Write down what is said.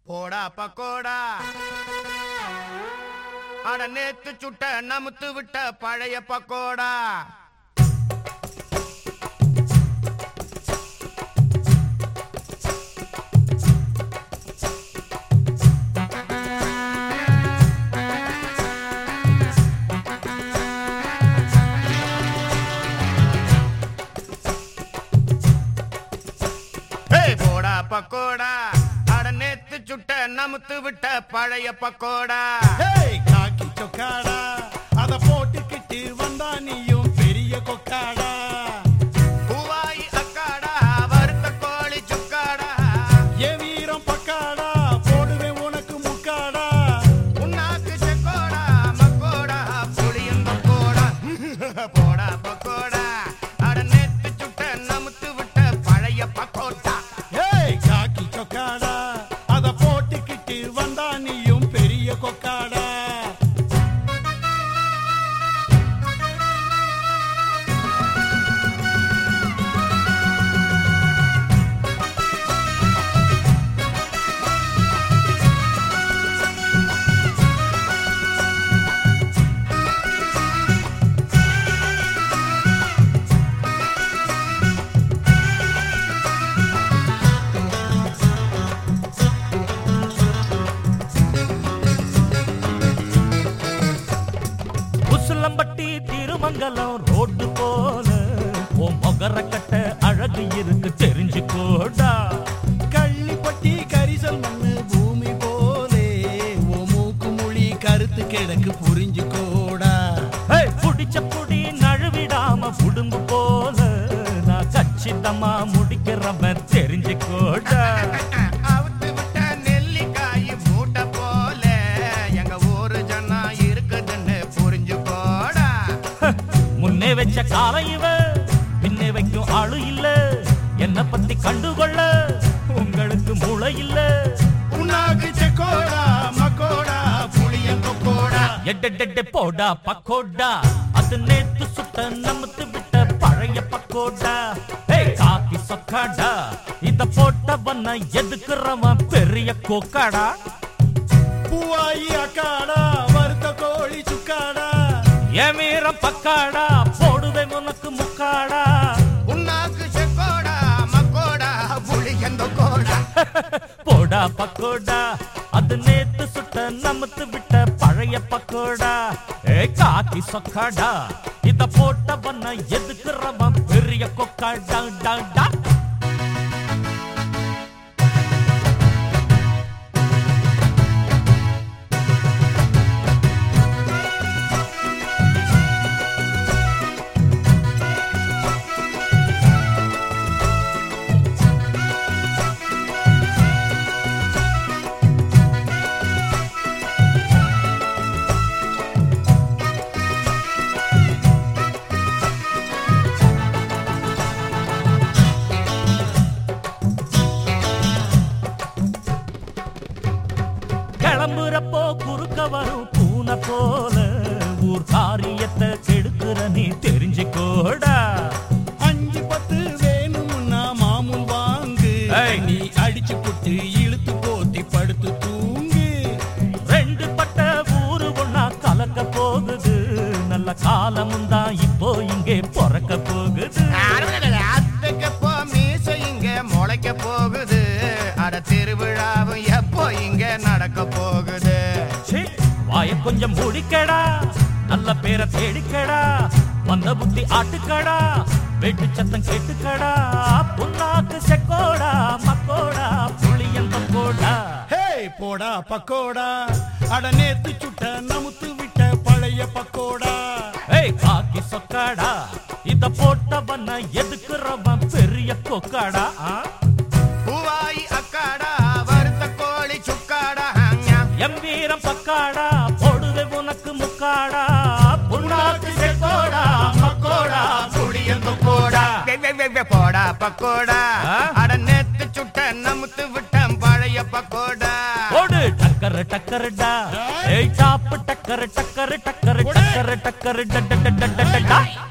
போடா பக்கோடா அட நேத்து சுட்ட நமுத்து விட்ட பழைய பக்கோடா ஏய் போடா பக்கோடா அட நேத்து சுட்ட நமுத்து விட்ட பழைய பக்கோடா ஹேய், காக்கி சொக்காடா அத போட்டுக்கிட்டு வந்தா நீயும் பெரிய கொக்காடா பூவாயி அக்காடா வறுத்த கோழி சுக்காடா என் வீரம் பக்காடா போடுவேன் உனக்கு முக்காடா உன்னாக்கு செக்கோடா மக்கோடா புளியும் பக்கோடா போடா பக்கோடா அட நேத்து சுட்ட நமுத்து விட்ட பழைய பக்கோடா ஏய் காக்கி சொக்காடா அத போட்டுக்கிட்டு வந்தா நீயும் பெரிய கொக்காடா உசுலம்பட்டி திருமங்கலம் ரோடு போல உன் மொகர கட்ட அழகு இருக்கு தெரிஞ்சுக்கோடா கள்ளிப்பட்டி கரிசல் மண்ணு பூமி போலே ஓ மூக்கு மொழி கருத்து கிடக்கு புரிஞ்சுக்கோடா ஏய், புடிச்ச புடி நழுவிடாம உடும்பு போல நான் கச்சிதமா முடிக்கிறவன் தெரிஞ்சுக்கோடா அவுத்து விட்ட நெல்லிக்காய் மூட்டை போல எங்க ஊரு ஜனா இருக்குதுன்னு புரிஞ்சுக்கோடா முன்னே வச்ச காலம் இவ பின்னே வைக்கும் ஆளு இல்ல என்ன பத்தி கண்டுகொள்ள உங்களுக்கு மூளை இல்ல உன்னாக்கு செக்கோடா மக்கோடா புளியன் கொக்கோடா எட்டெட்டெட்டே போடா பக்கோடா அது நேத்து சுட்ட நமத்து விட்ட பழைய பக்கோடா ஏய் காக்கி சொக்காடா இத போட்டவன எதுக்குறவன் பெரிய கோக்காடா பூவாயி அக்காடா வறுத்த கோழி சுக்காடா என் வீரம் பக்காடா போடுவேன் உனக்கு முக்காடா உன்னாக்கு செக்கோடா மக்கோடா புளியந்த கோடா போடா பக்கோடா அது நேத்து சுட்ட நமத்து விட்ட பழைய பக்கோடா ஏய் காக்கி சொக்காடா இத போட்டவன எதுக்குறவன் பெரிய கொக்காடா டா டா கிளம்புறப்போ குறுக்க வரும் பூனை போல ஊர் காரியத்தை கெடுக்கிற நீ தெரிஞ்சுக்கோடா அஞ்சு பத்து வேணும்னா மாமூல் வாங்கு ஏய். நீ அடிச்சு புட்டு இழுத்து போத்தி படுத்து தூங்கு ரெண்டு பட்ட ஊரு ஒன்னா கலக்க போகுது நல்ல காலமும் தான் இப்போ இங்கே பிறக்க போகுது அத்துக்கு போ மீச இங்க முளைக்க போகுது அட திருவிழாவும் எப்போ இங்க நடக்க போகுது சீ, வாய கொஞ்சம் முடிக்கடா நல்ல பேரை தேடிக்கடா வந்த புத்தி ஆட்டுக்கடா வெட்டு சத்தம் கேட்டுக்கடா புண்ணாக்கு செக்கோடா மக்கோடா புளியன் பக்கோடா ஹேய் போடா பக்கோடா அட நேத்து சுட்ட நமுத்து விட்ட பழைய பக்கோடா ஏய் காக்கி சொக்காடா இத போட்டவன எதுக்குறவன் பெரிய கொக்காடா ஆ? பூவாயி அக்காடா வறுத்த கோழி சுக்காடா ஞாம். எம் வீரம் பக்காடா போடுவே உனக்கு முக்காடா புண்ணாக்கு செக்கோடா மக்கோடா புளியன் பக்கோடா வே, வே, வே, வே, போடா பக்கோடா ஆ? அட நேத்து சுட்ட நமுத்து விட்டம் பழைய பக்கோடா ஓடு டக்கரு டக்கருடா ஏய் டாப்பு டக்கரு டக்கரு டக்கரு டக்கரு டக்கரு டட டட டட டா